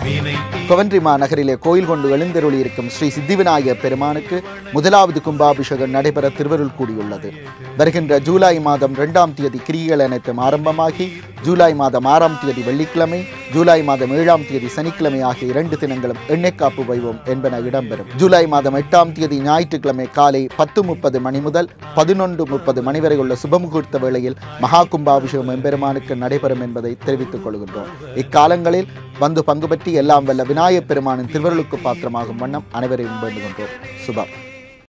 கொவன்ட்ரி மாநகரிலே கோயில் கொண்டு எழுந்தருளி இருக்கும் ஸ்ரீ சித்திவிநாயகர் பெருமானுக்கு முதலாவது கும்பாபிஷேகம் நடைபெற திருவருள் கூடியுள்ளது வருகின்ற ஜூலை மாதம் இரண்டாம் தேதி கிரிகள் அனைத்தும் ஆரம்பமாகி ஜூலை மாதம் ஆறாம் தேதி வெள்ளிக்கிழமை ஜூலை மாதம் ஏழாம் தேதி சனிக்கிழமை ஆகிய இரண்டு தினங்களும் எண்ணெய் காப்பு வைவோம் என்பன இடம்பெறும் ஜூலை மாதம் எட்டாம் தேதி ஞாயிற்றுக்கிழமை காலை பத்து முப்பது மணி முதல் பதினொன்று முப்பது மணி வரை உள்ள சுபமுகூர்த்த வேளையில் மகா கும்பாபிஷேகம் எம்பெருமானுக்கு நடைபெறும் என்பதை தெரிவித்துக் கொள்கின்றோம் இக்காலங்களில் வந்து பங்கு பற்றி எல்லாம் வல்ல விநாயகப் பெருமானின் திருவருளுக்கு பாத்திரமாகும் வண்ணம் அனைவரையும் வேண்டுகின்றோம் சுபம்